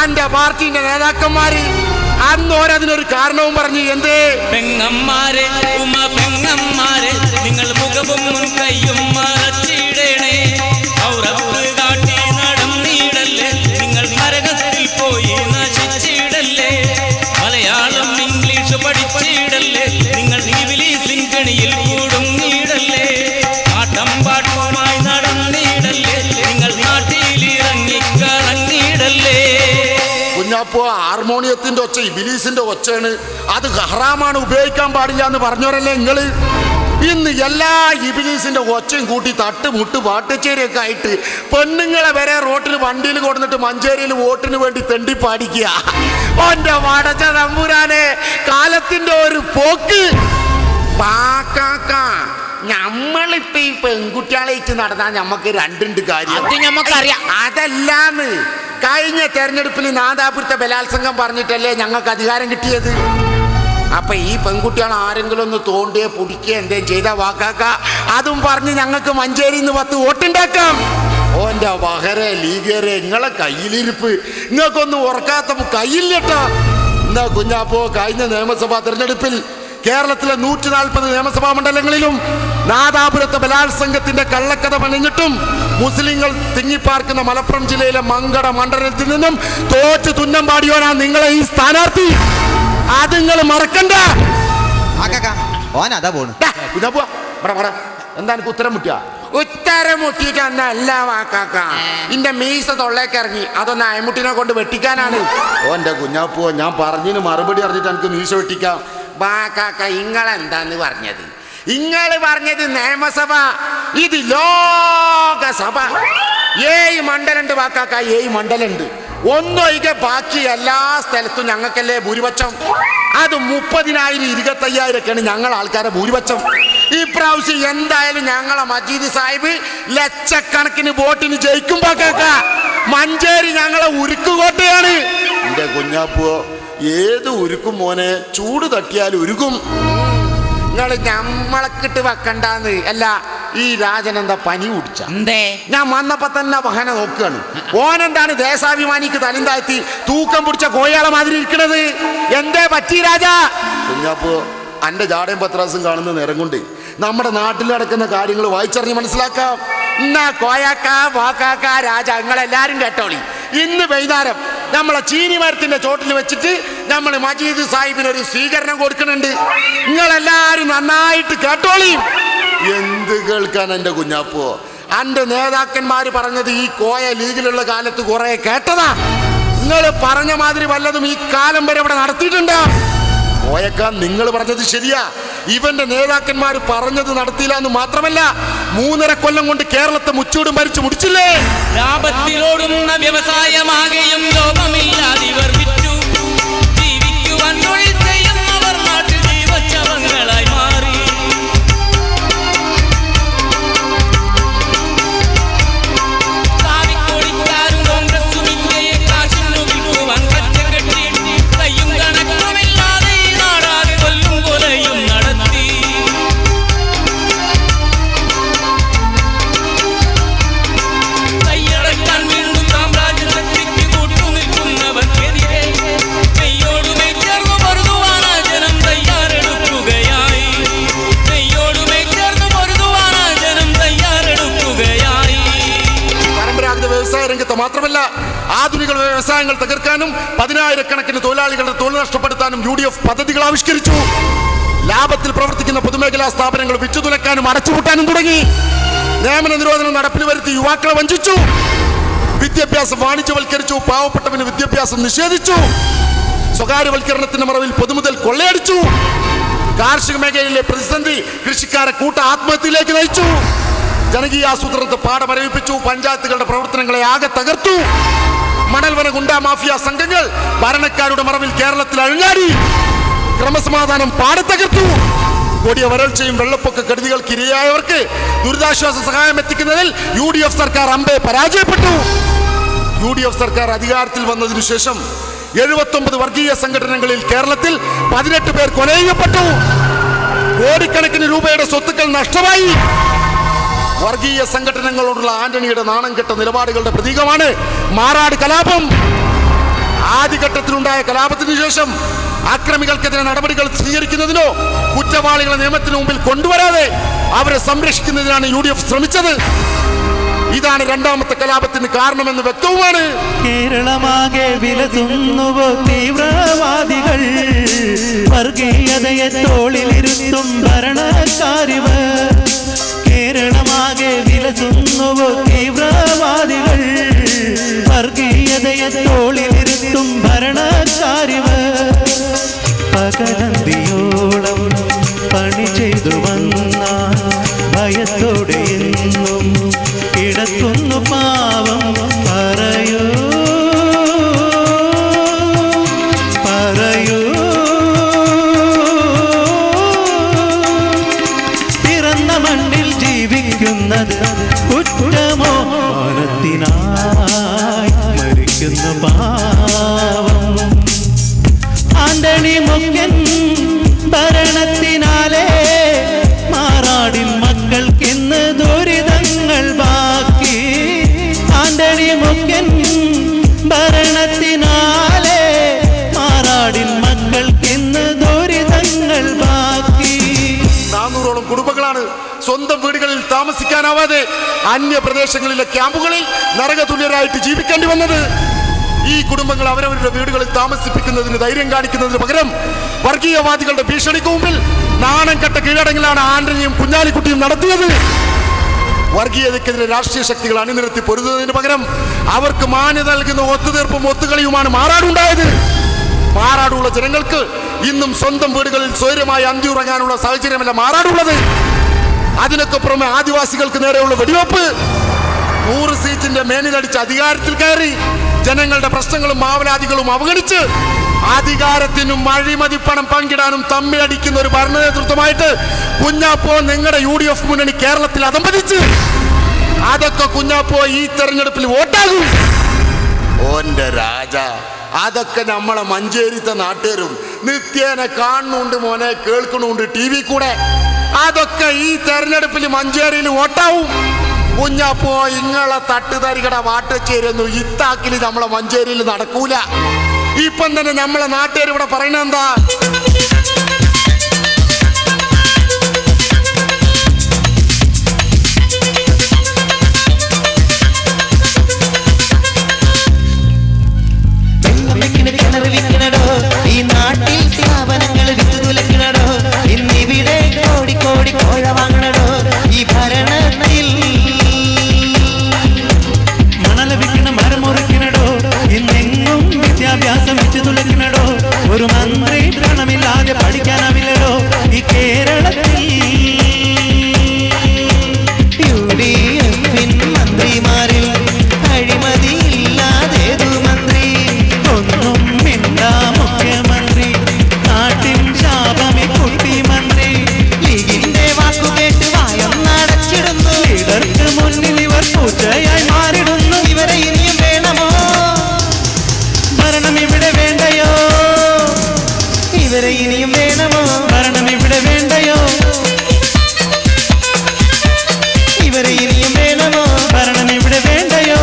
അന്റെ പാർട്ടിന്റെ നേതാക്കന്മാര് അന്ന് ഓരതിനൊരു കാരണവും പറഞ്ഞു എന്തേ പെങ്ങന്മാരെ ഉമ പെങ്ങന്മാരെ നിങ്ങൾ മുഖവും മുൻകൈയും മറച്ചിടണേ ഔറപ്പ് കാട്ടി നടന്നിടല്ലേ നിങ്ങൾ നരകത്തിൽ പോയി നശിച്ചിടല്ലേ മലയാളം ഇംഗ്ലീഷ് പഠിച്ചിടല്ലേ നിങ്ങൾ ഇംഗ്ലീഷിൻ കണിയിൽ കൂടുങ്ങിടല്ലേ ആട്ടം പാട്ടുമായി നടന്നിടല്ലേ നിങ്ങൾ നാട്ടിൽ ഇറങ്ങിക്കറങ്ങിടല്ലേ കുഞ്ഞാപ്പോ ഹാർമോണിയത്തിന്റെ ഒച്ച ഇബിലീസിന്റെ ഒച്ചയാണ് അത് ഹറാമാണ് ഉപയോഗിക്കാൻ പാടില്ല എന്ന് പറഞ്ഞവരല്ലേ നിങ്ങള് ഇന്ന് എല്ലാ ഇബിലീസിന്റെ ഒച്ചയും കൂട്ടി തട്ട് മുട്ട് പാട്ടുച്ചേരിയൊക്കെ ആയിട്ട് പെണ്ണുങ്ങളെ വരെ റോട്ടിൽ വണ്ടിയിൽ കൊടുത്തിട്ട് മഞ്ചേരിയിൽ വോട്ടിന് വേണ്ടി തെണ്ടി പാടിക്കുക ഓന്റെ വടച്ച തമ്പുരാനെ കാലത്തിന്റെ ഒരു പോക്ക് പാക്കാക്ക നമ്മളിപ്പോ ഈ പെൺകുട്ടികളായിട്ട് നടന്നാൽ നമുക്ക് രണ്ടുണ്ട് കാര്യം അത് ഞമ്മക്കറിയാം. അതല്ലാന്ന് കഴിഞ്ഞ തെരഞ്ഞെടുപ്പിൽ നാദാപുരത്തെ ബലാത്സംഗം പറഞ്ഞിട്ടല്ലേ ഞങ്ങൾക്ക് അധികാരം കിട്ടിയത് അപ്പൊ ഈ പെൺകുട്ടികൾ ആരെങ്കിലും ഒന്ന് തോണ്ടിയെ പിടിക്കുക എന്തേലും ചെയ്ത വാക്കാക്ക അതും പറഞ്ഞ് ഞങ്ങൾക്ക് മഞ്ചേരിയിൽ നിന്ന് പത്ത് വോട്ടുണ്ടാക്കാം ഓന്റെ വഹരെ ലീഗരെ നിങ്ങളെ കയ്യിലിരിപ്പ് നിങ്ങൾക്കൊന്നും ഉറക്കാത്ത കയ്യില്ലട്ടോ എന്നാ കുഞ്ഞാപ്പോ കഴിഞ്ഞ നിയമസഭാ തെരഞ്ഞെടുപ്പിൽ കേരളത്തിലെ നൂറ്റി നാൽപ്പത് നിയമസഭാ മണ്ഡലങ്ങളിലും നാദാപുരത്തെ ബലാത്സംഗത്തിന്റെ കള്ളക്കഥ പണിഞ്ഞിട്ടും മുസ്ലിങ്ങൾ തിങ്ങിപ്പാർക്കുന്ന മലപ്പുറം ജില്ലയിലെ മങ്കട മണ്ഡലത്തിൽ നിന്നും തോറ്റ് തുന്നം പാടിയോനാ നിങ്ങളെ ഈ സ്ഥാനാർത്ഥി അത് നിങ്ങൾ മറക്കണ്ട ആക്കാക്ക ഓൻ അതാ പോണ് ഡാ, ഇതാ പോവാ. ഇവിടെ വാടാ. എന്താ എനിക്ക് ഉത്തരം മുട്ടിയ ഉത്തരം മുട്ടിയിട്ട് അല്ല വാക്കാക്ക ഇന്റെ മീസ തൊള്ളേക്ക് ഇറങ്ങി അതൊന്ന് അയമുട്ടിനെ കൊണ്ട് വെട്ടിക്കാനാണ് ഓന്റെ കുഞ്ഞാപ്പോ ഞാൻ പറഞ്ഞതിന് മറുപടി അറിഞ്ഞിട്ട് എനിക്ക് മീസ വെട്ടിക്കാം വാക്കാക്ക ഇങ്ങളെന്താന്ന് പറഞ്ഞത് ഇങ്ങള് പറഞ്ഞത് നിയമസഭ ഇത് ലോകസഭ ഏഴ് മണ്ഡലുണ്ട് വാക്കാക്ക ഏഴ് മണ്ഡലുണ്ട് ഒന്നൊഴികെ ബാക്കി എല്ലാ സ്ഥലത്തും ഞങ്ങൾക്കല്ലേ ഭൂരിപക്ഷം അത് മുപ്പതിനായിരം ഇരുപത്തയ്യായിരൊക്കെയാണ് ഞങ്ങൾ ആൾക്കാരെ ഭൂരിപക്ഷം ഇപ്രാവശ്യം എന്തായാലും ഞങ്ങളെ മജീദ് സാഹിബ് ലക്ഷക്കണക്കിന് വോട്ടിന് ജയിക്കും പാക്കാക്ക മഞ്ചേരി ഞങ്ങളെ ഉരുക്കുകോട്ടയാണ് എന്റെ കുഞ്ഞാപ്പോ ഏത് ഉരുക്കും മോനെ ചൂട് തട്ടിയാൽ ഉരുക്കും നിങ്ങൾ ഞമ്മളക്കിട്ട് വെക്കണ്ടാന്ന് അല്ല ഈ രാജൻ എന്താ പനി കുടിച്ച എന്തേ ഞാൻ വന്നപ്പോ തന്നെ വഹന നോക്കുകയാണ് ഓനെന്താണ് ദേശാഭിമാനിക്ക് തലും താഴ്ത്തി തൂക്കം പിടിച്ച കോയാളെ മാതിരി ഇരിക്കണത് എന്തേ പറ്റി രാജാ കുഞ്ഞാപ്പോ അന്റെ ജാടയും പത്രാസും കാണുന്ന നേരം കൊണ്ട് നമ്മുടെ നാട്ടിൽ നടക്കുന്ന കാര്യങ്ങൾ വായിച്ചറിഞ്ഞ് മനസ്സിലാക്കാം എന്നാ കോയാക്ക വാക്കാക്ക രാജ നിങ്ങളെല്ലാരും കേട്ടോളി ഇന്ന് വൈകുന്നേരം നമ്മളെ ചീനി മരത്തിന്റെ ചോട്ടിൽ വെച്ചിട്ട് നമ്മൾ മജീദ് സാഹിബിന് ഒരു സ്വീകരണം കൊടുക്കുന്നുണ്ട് നിങ്ങളെല്ലാരും നന്നായിട്ട് കേട്ടോളി എന്ത് കേൾക്കാൻ എന്റെ കുഞ്ഞാപ്പോ അന്റെ നേതാക്കന്മാര് പറഞ്ഞത് ഈ കോയ ലീഗിലുള്ള കാലത്ത് കുറെ കേട്ടതാ നിങ്ങൾ പറഞ്ഞ മാതിരി വല്ലതും ഈ കാലം വരെ ഇവിടെ നടത്തിയിട്ടുണ്ടോ കോയക്കാൻ നിങ്ങൾ പറഞ്ഞത് ശരിയാ ഇവന്റെ നേതാക്കന്മാർ പറഞ്ഞത് നടത്തിയില്ല എന്ന് മാത്രമല്ല മൂന്നര കൊല്ലം കൊണ്ട് കേരളത്തെ മുച്ചൂടും ഭരിച്ചു മുടിച്ചില്ലേ ലാഭത്തിലോടുന്ന വ്യവസായമാകെയും ലോകമില്ലാതിവർ വിറ്റു ജീവിക്കുവാൻ തൊഴിൽ ചെയ്യുന്നവർ നാട്ടിൽ ജീവച്ചവങ്ങളായി മാറി കാവിക്കോടിക്കാരും കോൺഗ്രസും ഇന്ത്യയെ കാശിനു വിൽക്കുവാൻ കച്ചം കെട്ടി കയ്യും കണക്കുമില്ലാതെ ഈ നാടാകെ കൊല്ലും കൊലയും നടത്തി കൈയടക്കാൻ വീണ്ടും സാമ്രാജ്യശക്തിക്ക് കൂട്ടുനിൽക്കുന്നവർക്കെതിരെ കൈയോടുമേ ചേർന്നു പൊരുതുവാനാ ജനം തയ്യാറെടുക്കുകയായി കൈയോടുമേ ചേർന്നു പൊരുതുവാനാ ജനം തയ്യാറെടുക്കുകയായി പരമ്പരാഗത വ്യവസായ രംഗത്ത് മാത്രമല്ല ആധുനിക വ്യവസായങ്ങൾ തകർക്കാനും പതിനായിരക്കണക്കിന് തൊഴിലാളികളുടെ തൊഴിൽ നഷ്ടപ്പെടുത്താനും യു ഡി എഫ് പദ്ധതികൾ ആവിഷ്കരിച്ചു ലാഭത്തിൽ പ്രവർത്തിക്കുന്ന പൊതുമേഖലാ സ്ഥാപനങ്ങൾ വിറ്റുതുലക്കാനും അടച്ചുപൂട്ടാനും തുടങ്ങി നിയമന നിരോധനം നടപ്പിൽ വരുത്തി യുവാക്കളെ വഞ്ചിച്ചു വിദ്യാഭ്യാസം വാണിജ്യവൽക്കരിച്ചു പാവപ്പെട്ടവന് വിദ്യാഭ്യാസം നിഷേധിച്ചു സ്വകാര്യവൽക്കരണത്തിന്റെ മറവിൽ പൊതുമുതൽ കൊള്ളയടിച്ചു കാർഷിക മേഖലയിലെ പ്രതിസന്ധി കൃഷിക്കാരെ കൂട്ട ആത്മഹത്യയിലേക്ക് നയിച്ചു ജനകീയ ആസൂത്രണത്തെ പാഠമരവിപ്പിച്ചു പഞ്ചായത്തുകളുടെ പ്രവർത്തനങ്ങളെ ആകെ തകർത്തു മണൽവന ഗുണ്ടാ മാഫിയ സംഘങ്ങൾ ഭരണക്കാരുടെ മറവിൽ കേരളത്തിൽ അഴിഞ്ഞാടി ക്രമസമാധാനം പാടത്തകർത്തു കൊടിയ വരൾച്ചയും വെള്ളപ്പൊക്ക കെടുതികൾക്ക് ഇരയായവർക്ക് ദുരിതാശ്വാസ സഹായം എത്തിക്കുന്നതിൽ യു ഡി എഫ് സർക്കാർ അമ്പെ പരാജയപ്പെട്ടു യു ഡി എഫ് സർക്കാർ അധികാരത്തിൽ വന്നതിനു ശേഷം എഴുപത്തൊമ്പത് വർഗീയ സംഘടനകളിൽ കേരളത്തിൽ പതിനെട്ട് പേർ കൊല ചെയ്യപ്പെട്ടു കോടിക്കണക്കിന് രൂപയുടെ സ്വത്തുക്കൾ നഷ്ടമായി വർഗീയ സംഘടനകളോടുള്ള ആന്റണിയുടെ നാണം കെട്ട നിലപാടുകളുടെ പ്രതീകമാണ് മാറാട് കലാപം ആദ്യഘട്ടത്തിലുണ്ടായ കലാപത്തിന് ശേഷം അക്രമികൾക്കെതിരെ നടപടികൾ സ്വീകരിക്കുന്നതിനോ കുറ്റവാളികളെ നിയമത്തിന് മുമ്പിൽ കൊണ്ടുവരാതെ അവരെ സംരക്ഷിക്കുന്നതിനാണ് യു ഡി എഫ് ശ്രമിച്ചത് ഇതാണ് രണ്ടാമത്തെ കലാപത്തിന് കാരണമെന്ന് വ്യക്തവുമാണ് കേരളമാകെ വിലസുന്നുവോ തീവ്രവാദികൾ വർഗീയതയെ തോളിലിരുത്തും ഭരണക്കാരിവർ കേരളമാകെ വിലസുന്നുവോ തീവ്രവാദികൾ വർഗീയതയെ തോളിലിരുത്തും ഭരണക്കാരിവർ പകലന്തിയോളം പണി ചെയ്തു വന്ന ഭയത്തോടെ എന്നും കിടക്കുന്നു പാവം പറയൂ പറയൂ പിറന്ന മണ്ണിൽ ജീവിക്കുന്നത് കുറ്റമോ മാനത്തിനായി മരിക്കുന്നു പാവം ആന്റണി മുഖ്യൻ ഭരണത്തിനാലേ മാറാടിൻ മക്കൾക്കിന്ന് ദുരിതങ്ങൾ ബാക്കി ആന്റണി മുഖ്യൻ ഭരണത്തിനാലേ മാറാടിൻ മക്കൾക്കിന്ന് ദുരിതങ്ങൾ ബാക്കി നാനൂറോളം കുടുംബങ്ങളാണ് സ്വന്തം വീടുകളിൽ താമസിക്കാനാവാതെ അന്യ പ്രദേശങ്ങളിലെ ക്യാമ്പുകളിൽ നരകതുല്യരായിട്ട് ജീവിക്കേണ്ടി വന്നത് ഈ കുടുംബങ്ങൾ അവരവരുടെ വീടുകളിൽ താമസിപ്പിക്കുന്നതിന് ധൈര്യം കാണിക്കുന്നതിന് പകരം വർഗീയവാദികളുടെ ഭീഷണിക്ക് മുമ്പിൽ നാണം കെട്ട കീഴടങ്ങിലാണ് ആന്റണിയും കുഞ്ഞാലിക്കുട്ടിയും നടത്തിയത് വർഗീയതയ്ക്കെതിരെ രാഷ്ട്രീയ ശക്തികൾ അണിനിരത്തി പൊരുതുന്നതിന് പകരം അവർക്ക് മാന്യത നൽകുന്ന ഒത്തുതീർപ്പും ഒത്തുകളിയുമാണ് മാറാടുണ്ടായത് മാറാടുള്ള ജനങ്ങൾക്ക് ഇന്നും സ്വന്തം വീടുകളിൽ സ്വൈര്യമായി അന്തിയുറങ്ങാനുള്ള സാഹചര്യമല്ല മാറാടുള്ളത് അതിനൊക്കെ പുറമെ ആദിവാസികൾക്ക് നേരെയുള്ള വെടിവെപ്പ് നൂറ് സീറ്റിന്റെ മേനിലടിച്ച് അധികാരത്തിൽ കയറി ജനങ്ങളുടെ പ്രശ്നങ്ങളും മാവലാദികളും അവഗണിച്ച് അധികാരത്തിനും അഴിമതിപ്പണം പങ്കിടാനും തമ്മിലടിക്കുന്ന ഒരു ഭരണ നേതൃത്വമായിട്ട് കുഞ്ഞാപ്പോ നിങ്ങളുടെ യു ഡി എഫ് മുന്നണി കേരളത്തിൽ അതമ്പതിച്ച് അതൊക്കെ കുഞ്ഞാപ്പോ ഈ തെരഞ്ഞെടുപ്പിൽ വോട്ടാകും ഓന്റെ രാജ അതൊക്കെ നമ്മളെ മഞ്ചേരിത്തെ നാട്ടുകാരും നിത്യേന കാണുന്നുണ്ട് മോനെ കേൾക്കണുണ്ട് ടി വി കൂടെ അതൊക്കെ ഈ തെരഞ്ഞെടുപ്പിൽ മഞ്ചേരിയിൽ വോട്ടാവും കുഞ്ഞപ്പോ ഇങ്ങളെ തട്ടുതരികട വാട്ടച്ചേരുന്നു ഇത്താക്കിൽ നമ്മളെ മഞ്ചേരിയിൽ നടക്കൂല ഇപ്പം തന്നെ നമ്മളെ നാട്ടുകാർ ഇവിടെ പറയണ എന്താ വെള്ളമെക്കിന് കിണറ് വിൽക്കണടോ ഈ നാട്ടിൽ സ്ഥാപനങ്ങൾ വിറ്റുതുലക്കണടോ ഇന്നിവിടെ കോടി കോടി കോഴ വാങ്ങണടോ ഈ ഭരണത്തിൽ മണൽ വിൽക്കണ മരം മുറിക്കണടോ ഇന്നെങ്ങും വിദ്യാഭ്യാസം വെച്ച് തുലക്കണടോ ഒരു മന്ത്രി പണമില്ലാതെ പഠിക്കാനാവില്ലടോ ഈ കേരളത്തിൽ യു ഡി എഫിൻ മന്ത്രിമാരിൽ അഴിമതിയില്ലാതേതു മന്ത്രി ഒന്നും മിണ്ടാ മുഖ്യമന്ത്രി നാട്ടിൻ ശാപമി കുട്ടി മന്ത്രി ലീഗിന്റെ വാക്കുകേട്ട് വായൊന്നടച്ചിടുന്നു ലീഡർക്ക് മുന്നിൽ ഇവർ പൂച്ചയായി മാറിടുന്നു ഇവരെ ഇനിയും വേണമോ ഭരണം ഇവിടെ വേണ്ടയോ ഇവരെ ഇനിയും വേണമോ ഭരണം ഇവിടെ വേണ്ടയോ ഇവരെ ഇനിയും വേണമോ ഭരണം ഇവിടെ വേണ്ടയോ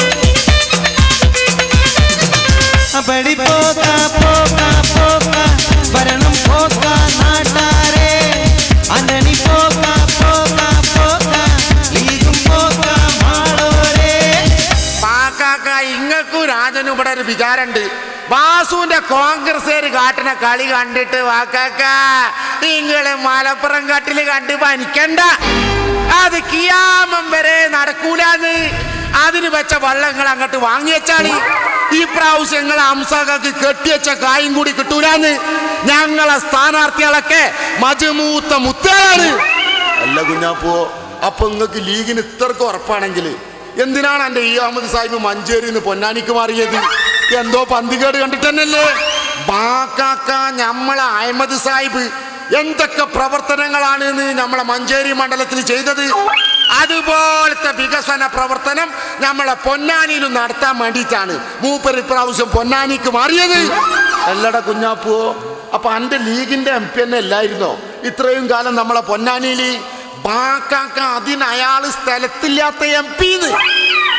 പടി പോക്ക പോക്ക പോക്ക ഭരണം പോക്ക നാട്ടാരെ അന്തണി പോക്ക പോക്ക പോക്ക ലീഗും പോക്ക മാളോരെ പാക്കാക്ക ഇങ്ങൾക്കും രാജനും ഇവിടെ ഒരു വിചാരണ്ട് വാസുവിന്റെ കോൺഗ്രസ്സുകാര് കാട്ടുന്ന കളി കണ്ടിട്ട് വാക്കാക്ക നിങ്ങള് മലപ്പുറം കാട്ടില് കണ്ട് പനിക്കണ്ട അത് കിയാമം വരെ നടക്കൂലെന്ന് അതിന് വെച്ച വള്ളങ്ങൾ അങ്ങോട്ട് വാങ്ങിയച്ചാളി ഈ പ്രാവശ്യം ഞങ്ങളെ അംസാക്കാക്ക് കെട്ടിവെച്ച കായും കൂടി കിട്ടൂലെന്ന് ഞങ്ങളെ സ്ഥാനാർത്ഥികളൊക്കെ മജുമൂത്ത മുത്തുകളാണ് അല്ല കുഞ്ഞാപ്പോ അപ്പൊ നിങ്ങൾക്ക് ലീഗിന് ഇത്രക്ക് ഉറപ്പാണെങ്കിൽ എന്തിനാണ് എന്റെ ഈ അഹമ്മദ് സാഹിബ് മഞ്ചേരി നിന്ന് പൊന്നാനിക്ക് മാറിയത് എന്തോ പന്തികേട് കണ്ടിട്ട് തന്നെയല്ലേ ബാക്കാക്ക നമ്മളെ അഹമ്മദ് സാഹിബ് എന്തൊക്കെ പ്രവർത്തനങ്ങളാണ് എന്ന് നമ്മളെ മഞ്ചേരി മണ്ഡലത്തിൽ ചെയ്തത് അതുപോലത്തെ വികസന പ്രവർത്തനം നമ്മളെ പൊന്നാനിയിലും നടത്താൻ വേണ്ടിയിട്ടാണ് മൂപ്പർ ഇപ്രാവശ്യം പൊന്നാനിക്ക് മാറിയത് അല്ലട കുഞ്ഞാപ്പോ അപ്പൊ അന്റെ ലീഗിന്റെ എം പി തന്നെ അല്ലായിരുന്നോ ഇത്രയും കാലം നമ്മളെ പൊന്നാനിയിൽ ബാക്കാക്ക അതിന് അയാള് സ്ഥലത്തില്ലാത്ത എം പിന്ന്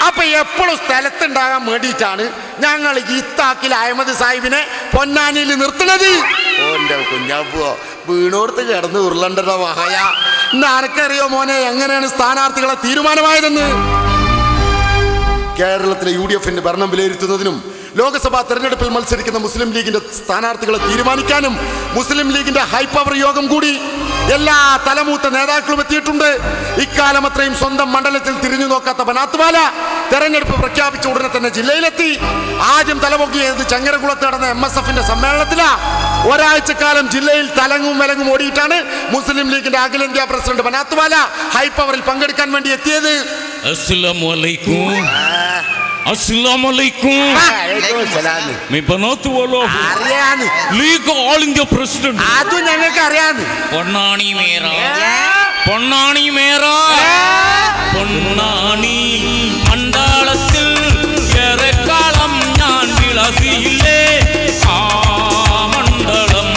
അപ്പൊ എപ്പോഴും സ്ഥലത്തുണ്ടാകാൻ വേണ്ടിയിട്ടാണ് ഞങ്ങൾ ഇത്താക്കിൽ അഹമ്മദ് സാഹിബിനെ പൊന്നാനിയിൽ നിർത്തുന്നത് ഓന്റെ കുഞ്ഞാപ്പോ വീണോർത്ത് കിടന്ന് ഉരുളണ്ടട മഹയ ആർക്കറിയോ മോനെ എങ്ങനെയാണ് സ്ഥാനാർത്ഥികളെ തീരുമാനമായതെന്ന് കേരളത്തിലെ യു ഡി എഫിന്റെ ഭരണം വിലയിരുത്തുന്നതിനും ലോക്സഭാ തെരഞ്ഞെടുപ്പിൽ മത്സരിക്കുന്ന മുസ്ലിം ലീഗിന്റെ സ്ഥാനാർത്ഥികളെ തീരുമാനിക്കാനും മുസ്ലിം ലീഗിന്റെ ഹൈ പവർ യോഗം കൂടി എല്ലാ തലമൂത്ത നേതാക്കളും എത്തിയിട്ടുണ്ട് ഇക്കാലം അത്രയും സ്വന്തം മണ്ഡലത്തിൽ തിരിഞ്ഞു നോക്കാത്ത ബനാത്വാല തെരഞ്ഞെടുപ്പ് പ്രഖ്യാപിച്ച ഉടനെ തന്നെ ജില്ലയിലെത്തി ആദ്യം തലപൊക്കിയത് ചങ്ങരകുളത്ത് നടന്ന എം എസ് എഫിന്റെ സമ്മേളനത്തിലാ ഒരാഴ്ചക്കാലം ജില്ലയിൽ തലങ്ങും വിലങ്ങും ഓടിയിട്ടാണ് മുസ്ലിം ലീഗിന്റെ അഖിലേന്ത്യാ പ്രസിഡന്റ് ബനാത്വാല ഹൈ പവറിൽ പങ്കെടുക്കാൻ വേണ്ടി എത്തിയത് അസ്സലാമലൈക്കും അസ്സലാമലൈക്കും മീ ബനാത്ത് വാലോ അറിയാന്ന് ലീഗ് ഓൾ ഇന്ത്യ പ്രസിഡന്റ് അതും ഞങ്ങൾക്ക് അറിയാന്ന് പൊന്നാണി മേറ പൊന്നാണി മേറ പൊന്നാണി മണ്ഡലത്തിൽ ഏറെക്കാലം ഞാൻ വിളസിയില്ലേ ആ മണ്ഡലം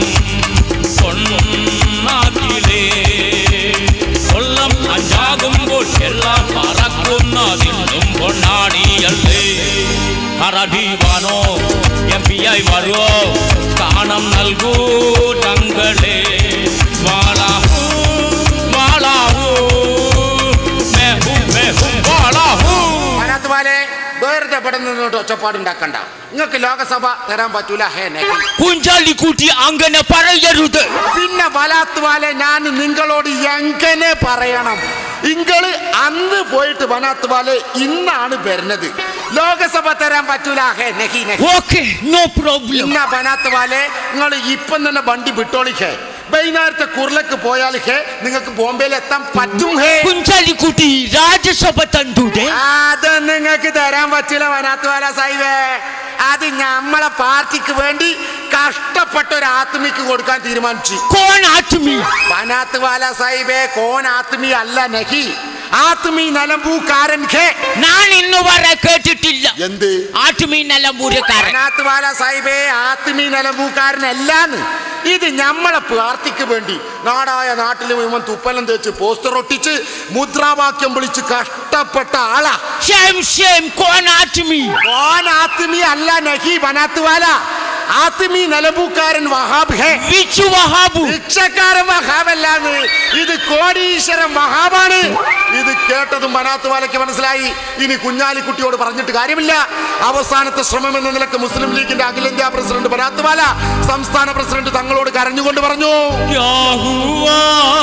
പൊന്നാക്കിലേ കൊല്ലം അഞ്ചാകുമ്പോൾ എല്ലാം പറക്കുന്നതിനും പൊന്നാടിയല്ലേ ഹറടിവാനോ എം പി ആയി വരുവോ സ്ഥാനം നൽകൂ തങ്ങളെ വാളാഹൂ വാളാഹൂ മെഹു മെഹു വാളാഹൂ അതിനകത്ത് പോലെ വെറുതെ ഇവിടെ നിന്നോട്ട് ഒച്ചപ്പാടുണ്ടാക്കണ്ട നിങ്ങൾക്ക് ലോകസഭ തരാൻ പറ്റൂല ഹേ നഹി. കുഞ്ചാലിക്കുട്ടി അങ്ങനെ പറയരുത് പിന്നെ വലാത്ത് പോലെ ഞാൻ നിങ്ങളോട് എങ്ങനെ പറയണം ഇങ്ങള് അന്ന് പോയിട്ട് വനാത്ത് പോലെ ഇന്നാണ് വരുന്നത് ലോകസഭ തരാൻ പറ്റൂല ഹേ നഹി നഹി ഓക്കെ നോ പ്രോബ്ലം ഇന്ന ബനാത്ത് പോലെ നിങ്ങൾ ഇപ്പം തന്നെ വണ്ടി വിട്ടോളിക്കേ വൈകുന്നേരത്തെ കുർലക്ക് പോയാൽ ഹേ നിങ്ങൾക്ക് ബോംബെയിൽ എത്താൻ പറ്റും ഹേ കുഞ്ചാലിക്കുട്ടി രാജ്യസഭ തന്തൂടെ അത് നിങ്ങൾക്ക് തരാൻ പറ്റില്ല വനാത്തുവാല സാഹിബേ അത് നമ്മളെ പാർട്ടിക്ക് വേണ്ടി കഷ്ടപ്പെട്ട ഒരു ആത്മിക്ക് കൊടുക്കാൻ തീരുമാനിച്ചു കോൺ ആറ്റുമി വനാത്തുവാല സാഹിബേ കോൻ ആത്മി അല്ല നഹി ആത്മി നിലമ്പൂക്കാരൻ ഖേ ഞാൻ ഇന്ന് വരെ കേട്ടിട്ടില്ല എന്ത് ആറ്റുമി നിലമ്പൂരക്കാരൻ വനാത്തുവാല സാഹിബേ ആത്മി നിലമ്പൂക്കാരനല്ലാന്ന് ഇത് നമ്മളെ പാർട്ടിക്ക് വേണ്ടി നാടായ നാട്ടിൽ മുഴുവൻ തുപ്പലം തേച്ച് പോസ്റ്റർ ഒട്ടിച്ച് മുദ്രാവാക്യം വിളിച്ച് കഷ്ടപ്പെട്ട ആളാ ഷേം ഷേം കോൺ ആറ്റുമി ഓൻ ആത്മി അല്ല നഹി ബനാത്തുവാല ആത്മി നിലമ്പൂക്കാരൻ വഹാബ് ഹേ വിച്ചു വഹാബു ഭിക്ഷക്കാരൻ വഹാബല്ലാന്ന് ഇത് കോടീശ്വരൻ വഹാബാണ് ഇത് കേട്ടതും ബനാത്തുവാലയ്ക്ക് മനസ്സിലായി ഇനി കുഞ്ഞാലിക്കുട്ടിയോട് പറഞ്ഞിട്ട് കാര്യമില്ല അവസാനത്തെ ശ്രമം എന്ന നിലക്ക് മുസ്ലിം ലീഗിന്റെ അഖിലേന്ത്യാ പ്രസിഡന്റ് ബനാത്തുവാല സംസ്ഥാന പ്രസിഡന്റ് തങ്ങളോട് കരഞ്ഞുകൊണ്ട് പറഞ്ഞു യാഹുവാ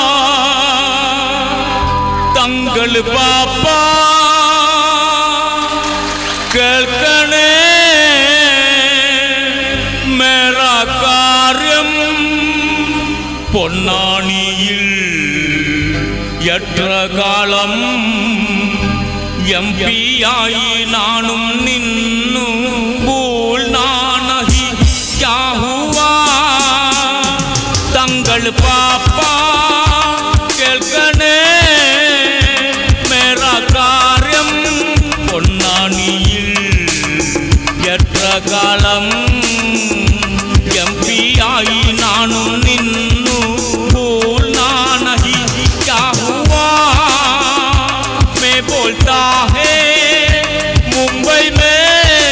തങ്ങൾ പാപ്പ കേൾക്കണേ മേറ കാര്യം പൊന്നാണിയിൽ എത്ര കാലം എം പിയായി നാണും നിന്നു ഭൂൽ നാണഹി യാഹുവാ തങ്ങൾ പാപ്പ കേൾക്കണേ മേറ കാര്യം പൊന്നാണിയിൽ എത്ര കാലം എം പിയായി നാണും നിന്നു ഭൂൽ നാണഹി യാഹുവാ मैं बोलता है मुंबई में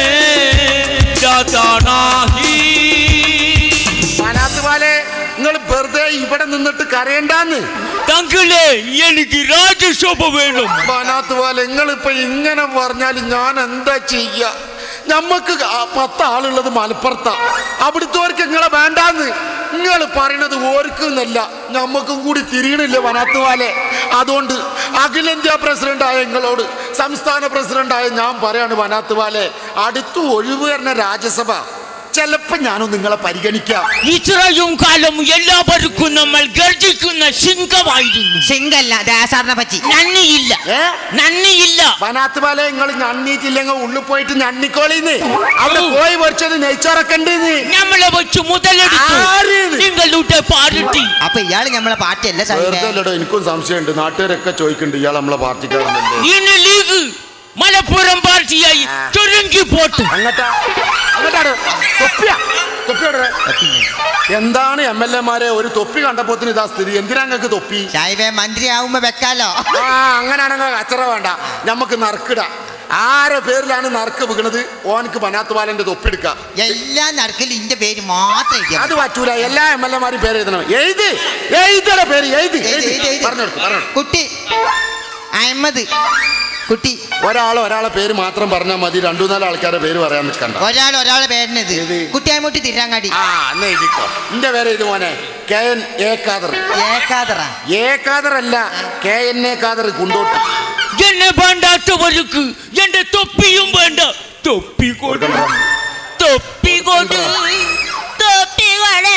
जाता नहीं ബനാത്തുവാലെ നിങ്ങൾ വെറുതെ ഇവിടെ നിന്നിട്ട് കരയണ്ടാന്ന് തങ്ങളെ എനിക്ക് രാജ്യസഭ വേണം ബനാത്തുവാലെ നിങ്ങളിപ്പോ ഇങ്ങനെ പറഞ്ഞാൽ ഞാൻ എന്താ ചെയ്യ ഞമ്മക്ക് ആ പത്ത് ആളുള്ളത് മലപ്പുറത്താ അവിടുത്തവർക്ക് നിങ്ങളെ വേണ്ടാന്ന് നിങ്ങൾ പറയണത് ഓർക്കുന്നല്ല ഞമ്മക്കും കൂടി തിരിയണില്ല വനാത്തുവാലെ അതുകൊണ്ട് അഖിലേന്ത്യാ പ്രസിഡന്റായ നിങ്ങളോട് സംസ്ഥാന പ്രസിഡന്റായ ഞാൻ പറയാണ് വനാത്തുവാലെ അടുത്ത് ഒഴിവ് വരുന്ന രാജ്യസഭ ചിലപ്പോ ഞാനൊന്ന് നിങ്ങളെ പരിഗണിക്കാം ഇത്രയും കാലം എല്ലാവർക്കും നമ്മൾ ഗർജിക്കുന്ന സിംഹമായിരുന്നു സിംഗല്ല ദേശാടനെ പറ്റി നന്ദിയില്ല ഏ നന്ദിയില്ല വനാത്തുപാലെ നിങ്ങൾ ഞണ്ണിയിട്ടില്ലെങ്കിൽ ഉള്ളിൽ പോയിട്ട് ഞണ്ണിക്കോളിന്ന് അവിടെ പോയി പൊരിച്ചത് നെയ്ച്ചോറൊക്കെ ഉണ്ടെന്ന് നമ്മളെ വെച്ച് മുതലെടുത്തു ആര് ഇത്? നിങ്ങളുടെ പാർട്ടി അപ്പൊ ഇയാള് നമ്മളെ പാർട്ടിയല്ല സാഹിബേ വെറുതെ എനിക്കും സംശയമുണ്ട് നാട്ടുകാരൊക്കെ ചോദിക്കുന്നുണ്ട് ഇയാൾ നമ്മളെ പാർട്ടിക്കാരനല്ലേ ഇനി ലീഗ് മലപ്പുറം പാർട്ടിയായി ചുരുങ്ങി പോട്ടു അങ്ങട്ടാ അങ്ങട്ടാണ് തൊപ്പിയാ തൊപ്പിയോടെ എന്താണ് എം എൽ എമാരെ ഒരു തൊപ്പി കണ്ടപ്പോത്തിന് ഇതാ സ്ഥിതി എന്തിനാ നിങ്ങൾക്ക് തൊപ്പി സാഹിബേ മന്ത്രി ആവുമ്പോ വെക്കാലോ ആ അങ്ങനെയാണെങ്കിൽ അച്ചറ വേണ്ട നമുക്ക് നറുക്കിടാം ആരെ പേരിലാണ് നറുക്ക് വീണത് ഓനക്ക് ബനാത്ത് ബാലന്റെ തൊപ്പിയെടുക്കാം എല്ലാം നടക്കൽ ഇന്റെ പേര് മാത്രം എഴുതിയാ അത് പറ്റൂല എല്ലാ എം എൽ എമാരും പേര് എഴുതണം എഴുത് എഴുതല പേര് എഴുത് എഴുതി, എഴുതി, എഴുതി. പറഞ്ഞെടുക്കും പറഞ്ഞു കുട്ടി അഹമ്മദ് കുട്ടി ഒരാൾ ഒരാളെ പേര് മാത്രം പറഞ്ഞാൽ മതി രണ്ടു നാല് ആൾക്കാരുടെ പേര് പറയാൻ നിൽക്കണ്ട ഒരാൾ ഒരാളെ പേരിനത് ഏത്? കുട്ടിയാമുട്ടി തിരാങ്ങാടി ആ എന്ന് എഴുതിക്കോ എന്റെ പേര് ഇത് മോനെ കെ എൻ എ ഖാദർ ഏക്കാതറ എ ഖാദർ അല്ല K N A Khader Kundott എന്നെ വേണ്ടാത്തവർക്ക് എന്റെ തൊപ്പിയും വേണ്ട തൊപ്പി കൊടു തൊപ്പി കൊടു തൊപ്പി കൊട്.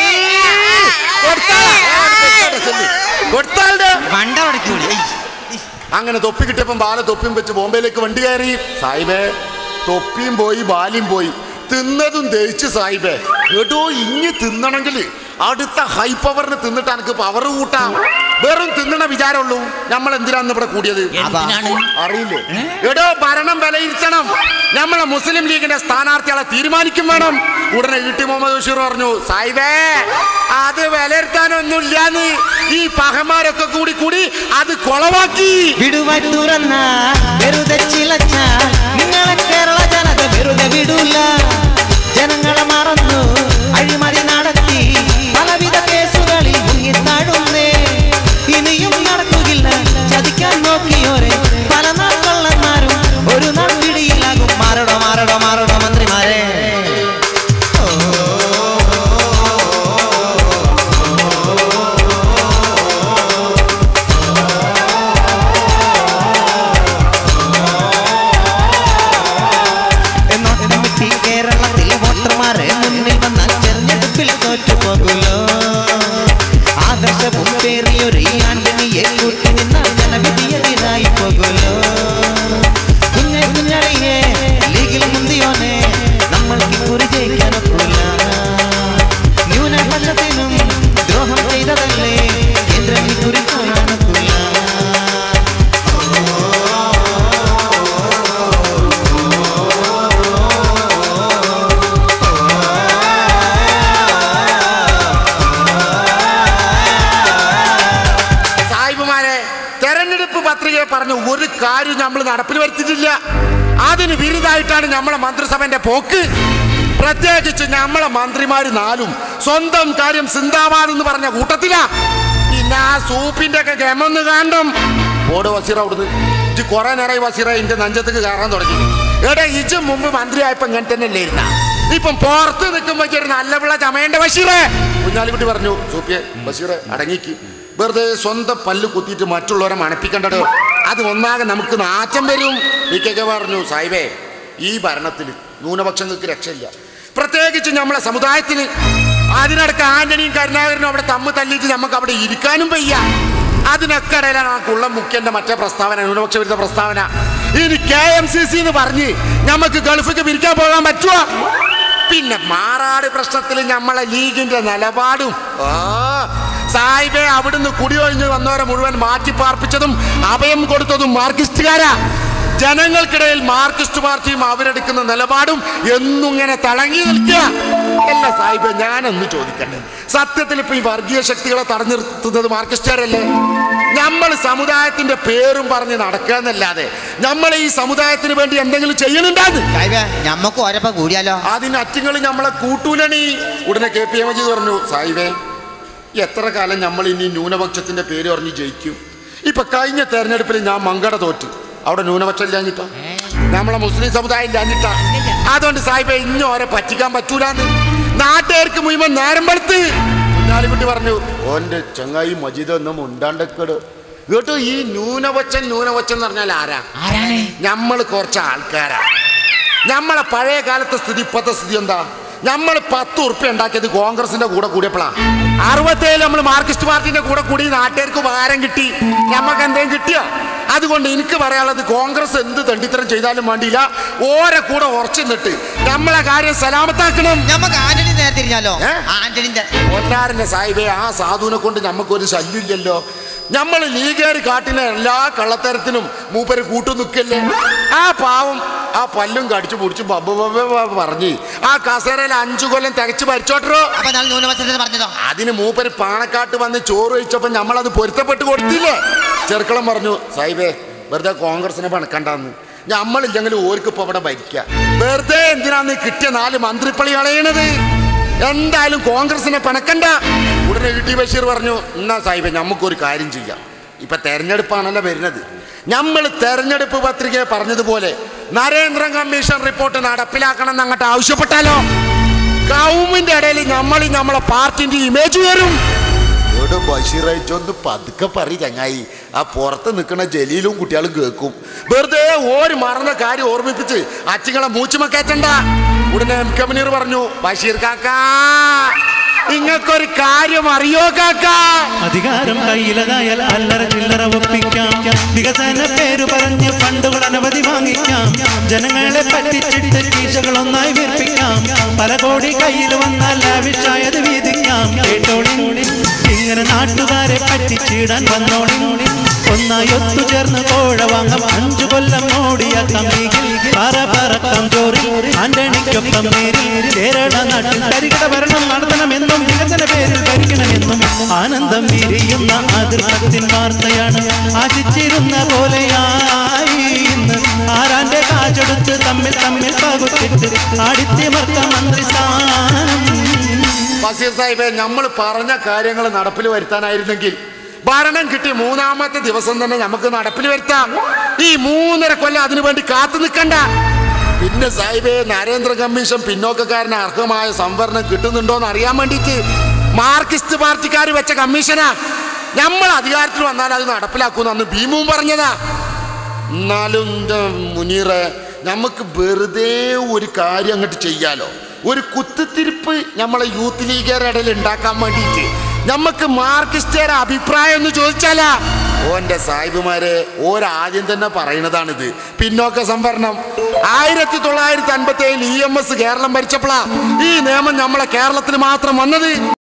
കൊടുത്താളുടെ വണ്ട ഉടക്കൂടി അങ്ങനെ തൊപ്പി കിട്ടിയപ്പം ബാല തൊപ്പിയും വെച്ച് ബോംബെയിലേക്ക് വണ്ടി കയറി സാഹിബേ തൊപ്പിയും പോയി ബാലിയും പോയി തിന്നതും ദഹിച്ച് സാഹിബേ കേട്ടോ ഇനി തിന്നണമെങ്കിൽ അടുത്ത ഹൈ പവറിന് തിന്നിട്ട് എനിക്ക് പവർ കൂട്ടാം വെറും തിന്നണ വിചാരമുള്ളൂ നമ്മൾ എന്തിനാന്ന് ഇവിടെ കൂടിയത് എന്തിനാണ് അറിയില്ലേ എടോ ഭരണം വിലയിരുത്തണം നമ്മളെ മുസ്ലിം ലീഗിന്റെ സ്ഥാനാർത്ഥികളെ തീരുമാനിക്കും വേണം ഉടനെ ഇ ടി മുഹമ്മദ് ബഷീർ പറഞ്ഞു സായിബേ അത് വിലയിരുത്താനൊന്നുമില്ലാന്ന് ഈ പഹന്മാരൊക്കെ കൂടി കൂടി അത് കൊളവാക്കി വിടുവായി തുറന്ന വെറുതെ ചിലച്ച നിങ്ങളെ കേരള ജനത വെറുതെ വിടൂല ജനങ്ങളെ മറന്നു അഴിമതി നടത്തി പലവിധ കേസുകളിൽ മുങ്ങിത്താടുന്നേ ഇനിയും നടക്കുകയില്ല ചതിക്കാൻ നോക്കിയോരെ പല നാൾ കള്ളന്മാരും ഒരു നാൾ പിടിയിലാകും മാറടോ മാറടോ മാറടോ മന്ത്രിമാരെ എന്നോട്ടമിട്ടി കേരളത്തിലെ വോട്ടർമാരെ മുന്നിൽ വന്നാൽ തെരഞ്ഞെടുപ്പിൽ തോറ്റു പോകുമല്ലോ ആദർശവും പേറിയൊരു ഈ ആന്റണിയെ കൂട്ടി നിന്നാൽ ജനവിധിയെതിരായി പോകുമല്ലോ കുഞ്ഞെ കുഞ്ഞളിയെ ലീഗിൽ മുന്തിയോനെ നമ്മൾക്ക് കുറി ജയിക്കാനൊക്കില്ല ന്യൂനപക്ഷത്തിനും ദ്രോഹം ചെയ്തതല്ലേ കേന്ദ്രം ഈ കുറി കാണാനൊക്കില്ല സാഹിബുമാരെ തെരഞ്ഞെടുപ്പ് പത്രികയെ പറഞ്ഞ ഒരു കാര്യം നമ്മൾ നടപ്പിൽ വരുത്തിയിട്ടില്ല അതിന് വിരുദ്ധായിട്ടാണ് നമ്മളെ മന്ത്രിസഭന്റെ പോക്ക് പ്രത്യേകിച്ച് നമ്മളെ മന്ത്രിമാര് നാലും സ്വന്തം കാര്യം സിന്ദാബാദ് എന്ന് പറഞ്ഞ കൂട്ടത്തിലാ പിന്നെ ആ സൂപ്പിന്റെ ഒക്കെ ഗമൊന്ന് കാണണം ഓട് വസീറ അവിടുന്ന് ഇജ് കുറെ നേരമായി വസീറ എന്റെ നെഞ്ചത്തേക്ക് കയറാൻ തുടങ്ങി എടാ ഇജ് മുമ്പ് മന്ത്രിയായപ്പോ ഇങ്ങനെ തന്നെ അല്ലേ ഇരുന്ന ഇപ്പം പുറത്ത് നിൽക്കുമ്പോ ഒരു നല്ല പിള്ള ചമയേണ്ട ബഷീറേ കുഞ്ഞാലിക്കുട്ടി പറഞ്ഞു സൂപ്പിയെ ബഷീറെ അടങ്ങിക്ക് വെറുതെ സ്വന്തം പല്ല് കുത്തിയിട്ട് മറ്റുള്ളവരെ മണപ്പിക്കണ്ടടോ അത് ഒന്നാകെ നമുക്ക് നാറ്റം വരും വി കെ കെ പറഞ്ഞു സാഹിബേ ഈ ഭരണത്തിൽ ന്യൂനപക്ഷങ്ങൾക്ക് രക്ഷയില്ല പ്രത്യേകിച്ച് നമ്മളെ സമുദായത്തിന് അതിനിടക്ക് ആന്റണിയും കരുണാകരനും അവിടെ തമ്മ് തല്ലിയിട്ട് നമുക്ക് അവിടെ ഇരിക്കാനും വയ്യ അതിനൊക്കെ ഇടയിലാണ് ആ കുള്ളം മുഖ്യന്റെ മറ്റേ പ്രസ്താവന ന്യൂനപക്ഷ വിരുദ്ധ പ്രസ്താവന ഇനി കെ എം സി സി എന്ന് പറഞ്ഞ് നമുക്ക് ഗൾഫിക്ക് പിരിക്കാൻ പോകാൻ പറ്റുമോ പിന്നെ മാറാട് പ്രശ്നത്തിൽ നമ്മളെ ലീഗിന്റെ നിലപാടും ആ സായിബെ അവിടുന്ന് കുടിയൊഴിഞ്ഞ് വന്നവരെ മുഴുവൻ മാറ്റി പാർപ്പിച്ചതും അഭയം കൊടുത്തതും മാർക്സിസ്റ്റുകാരാ ജനങ്ങൾക്കിടയിൽ മാർക്സിസ്റ്റ് പാർട്ടിയും അവരെടുക്കുന്ന നിലപാടും എന്നും ഇങ്ങനെ തിളങ്ങി നിൽക്കുക അല്ല സാഹിബ് ഞാനൊന്ന് ചോദിക്കട്ടെ സത്യത്തിൽ ഇപ്പൊ ഈ വർഗീയ ശക്തികളെ തടഞ്ഞു നിർത്തുന്നത് മാർക്സിസ്റ്റുകാരല്ലേ നമ്മൾ സമുദായത്തിന്റെ പേരും പറഞ്ഞ് നടക്കാന്നല്ലാതെ നമ്മൾ ഈ സമുദായത്തിന് വേണ്ടി എന്തെങ്കിലും ചെയ്യണുണ്ടാന്ന് സാഹിബേ ഞമ്മക്ക് ഓരപ്പം കൂടിയാലോ അതിന് അറ്റിങ്ങൾ നമ്മളെ കൂട്ടൂലണി ഉടനെ കെ പി എം മജീദ് പറഞ്ഞു സായിബേ എത്ര കാലം നമ്മൾ ഇനി ന്യൂനപക്ഷത്തിന്റെ പേര് പറഞ്ഞ് ജയിക്കും ഇപ്പൊ കഴിഞ്ഞ തെരഞ്ഞെടുപ്പിൽ ഞാൻ മങ്കട തോറ്റു അവിടെ ന്യൂനപക്ഷം ഇല്ലാഞ്ഞിട്ടാ നമ്മളെ മുസ്ലിം സമുദായം ഇല്ലാഞ്ഞിട്ടാ അതുകൊണ്ട് സാഹിബെ ഇനി ഓരെ പറ്റിക്കാൻ പറ്റൂലെന്ന് നാട്ടുകാർക്ക് മുഴുവൻ നേരം വെളുത്ത് കുഞ്ഞാലിക്കുട്ടി പറഞ്ഞു ഓന്റെ ചങ്ങായി മജീദ് ഒന്നും ഉണ്ടാണ്ടക്കേട് കേട്ടോ ഈ ന്യൂനപക്ഷം ന്യൂനപക്ഷം എന്ന് പറഞ്ഞാൽ ആരാ ആരാണ് നമ്മൾ കുറച്ച് ആൾക്കാരാ നമ്മളെ പഴയ കാലത്തെ സ്ഥിതി ഇപ്പത്തെ സ്ഥിതി എന്താ നമ്മൾ പത്ത് ഉറുപ്പ്യ ഉണ്ടാക്കിയത് കോൺഗ്രസിന്റെ കൂടെ കൂടിയപ്പോഴാ അറുപത്തേഴ് നമ്മൾ മാർക്സിസ്റ്റ് പാർട്ടിന്റെ കൂടെ കൂടി നാട്ടുകാർക്ക് ഉപകാരം കിട്ടി നമുക്ക് എന്തെങ്കിലും കിട്ടിയോ അതുകൊണ്ട് എനിക്ക് പറയാനുള്ളത് കോൺഗ്രസ് എന്ത് തണ്ടിത്തരം ചെയ്താലും വേണ്ടിയില്ല ഓരെ കൂടെ ഉറച്ചു നിന്നിട്ട് നമ്മളെ കാര്യം സലാമത്താക്കണം ഞമ്മക്ക് ആന്റണി നേരെ തിരിഞ്ഞാലോ ഏ? ആന്റണിന്റെ ഒന്നാറിന്റെ സാഹിബെ ആ സാധുവിനെ കൊണ്ട് നമുക്കൊരു ശല്യമില്ലല്ലോ നമ്മൾ ലീഗുകാർ കാട്ടിന എല്ലാ കള്ളത്തരത്തിനും മൂപ്പര് കൂട്ടു നിൽക്കല്ലേ ആ പാവം ആ പല്ലും കടിച്ചു പൊടിച്ചു ബബ്ബ ബബ്ബ ബബ്ബ പറഞ്ഞ് ആ കസേരയിൽ അഞ്ചു കൊല്ലം തികച്ചു ഭരിച്ചോട്ടറോ അപ്പൊ നാളെ ന്യൂനപക്ഷത്തിന് പറഞ്ഞതോ അതിന് മൂപ്പര് പാണക്കാട്ട് വന്ന് ചോറ് കഴിച്ചപ്പോ നമ്മളത് പൊരുത്തപ്പെട്ട് കൊടുത്തില്ലേ ചെറുക്കളം പറഞ്ഞു സാഹിബേ വെറുതെ കോൺഗ്രസിനെ പണക്കണ്ടെന്ന് നമ്മളില്ലെങ്കിൽ ഓർക്ക് ഇപ്പൊ ഇവിടെ ഭരിക്കുക വെറുതെ എന്തിനാന്ന് ഈ കിട്ടിയ നാല് മന്ത്രിപ്പള്ളി കളയണത് എന്തായാലും കോൺഗ്രസിനെ പിണക്കണ്ട ഉടനെ ഇ ടി ബഷീർ പറഞ്ഞു എന്നാ സാഹിബ് നമുക്കൊരു കാര്യം ചെയ്യാം ഇപ്പൊ തെരഞ്ഞെടുപ്പാണല്ലോ വരുന്നത് നമ്മൾ തെരഞ്ഞെടുപ്പ് പത്രിക പറഞ്ഞതുപോലെ നരേന്ദ്ര കമ്മീഷൻ റിപ്പോർട്ട് നടപ്പിലാക്കണം എന്ന് അങ്ങോട്ട് ആവശ്യപ്പെട്ടാലോ ഗവൺമെന്റ് ഇടയിൽ നമ്മൾ നമ്മളെ പാർട്ടിന്റെ ഇമേജ് വരും ഇവിടെ ബഷീറായിട്ടൊന്ന് പതുക്കെ പറ ചങ്ങായി ആ പുറത്ത് നിൽക്കുന്ന ജലീലും കുട്ടികളും കേൾക്കും വെറുതെ ഓര് മറന്ന കാര്യം ഓർമ്മിപ്പിച്ച് അച്ചിങ്ങളെ മൂച്ചുമ കയറ്റണ്ട ഉടനെ എം കെ മുനീർ പറഞ്ഞു ബഷീർ കാക്കാ നിങ്ങൾക്കൊരു കാര്യം അറിയോ കാക്കാ അധികാരം കയ്യിലതായാൽ അല്ലറ ചില്ലറ ഒപ്പിക്കാം വികസന പേര് പറഞ്ഞ് ഫണ്ടുകൾ അനവധി വാങ്ങിക്കാം ജനങ്ങളെ പറ്റിച്ചിട്ട് കീശകൾ ഒന്നായി വീർപ്പിക്കാം പല കോടി കയ്യിൽ വന്നാൽ ലാവിഷായത് വീതിക്കാം കേട്ടോളി ഇങ്ങനെ നാട്ടുകാരെ പറ്റിച്ചിടാൻ വന്നോളി ഒന്നായി ഒത്തുചേർന്ന് കോഴ വാങ്ങാം അഞ്ചു കൊല്ലം ഓടിയ കമ്പിയിൽ പറ പറക്കം ചോറി ആന്റണിക്കൊപ്പം നേരിൽ കേരള നാട്ടിൽ കരികട ഭരണം നടത്തണമെന്നും വികസന പേരിൽ ഭരിക്കണമെന്നും ആനന്ദം വിരിയുന്ന അതിർത്തിൻ വാർത്തയാണ് ആശിച്ചിരുന്ന പോലെയായി ഇന്ന് ആരാന്റെ കാശെടുത്ത് തമ്മിൽ തമ്മിൽ പകുത്തിട്ട് ആടിത്തിമർത്ത മന്ത്രിസ്ഥാനം ബഷീർ സാഹിബെ നമ്മൾ പറഞ്ഞ കാര്യങ്ങൾ നടപ്പിൽ വരുത്താനായിരുന്നെങ്കിൽ ഭരണം കിട്ടി മൂന്നാമത്തെ ദിവസം തന്നെ നമുക്ക് നടപ്പിൽ വരുത്താം ഈ മൂന്നര കൊല്ലം അതിനു വേണ്ടി കാത്തു നിൽക്കണ്ട പിന്നെ സാഹിബെ നരേന്ദ്ര കമ്മീഷൻ പിന്നോക്കക്കാരന് അർഹമായ സംവരണം കിട്ടുന്നുണ്ടോ എന്ന് അറിയാൻ വേണ്ടിയിട്ട് മാർക്സിസ്റ്റ് പാർട്ടിക്കാർ വെച്ച കമ്മീഷനാ നമ്മൾ അധികാരത്തിൽ വന്നാൽ അത് നടപ്പിലാക്കുമെന്ന് അന്ന് ഭീമുവും പറഞ്ഞതാ എന്നാലും എൻ്റെ മുനീറെ നമുക്ക് വെറുതെ ഒരു കാര്യം അങ്ങോട്ട് ചെയ്യാലോ ഒരു കുത്തിത്തിരിപ്പ് നമ്മളെ യൂത്ത് ലീഗുകാരുടെ ഇടയിൽ ഉണ്ടാക്കാൻ വേണ്ടിയിട്ട് നമുക്ക് മാർക്സിസ്റ്റുകാരുടെ അഭിപ്രായം എന്ന് ചോദിച്ചാലാ ഓന്റെ സാഹിബുമാരെ ഓരാദ്യം തന്നെ പറയണതാണിത് പിന്നോക്ക സംവരണം ആയിരത്തി തൊള്ളായിരത്തി അൻപത്തി ഏഴിൽ ഇ എം എസ് കേരളം ഭരിച്ചപ്പോഴാ ഈ നിയമം നമ്മളെ കേരളത്തിൽ മാത്രം വന്നത്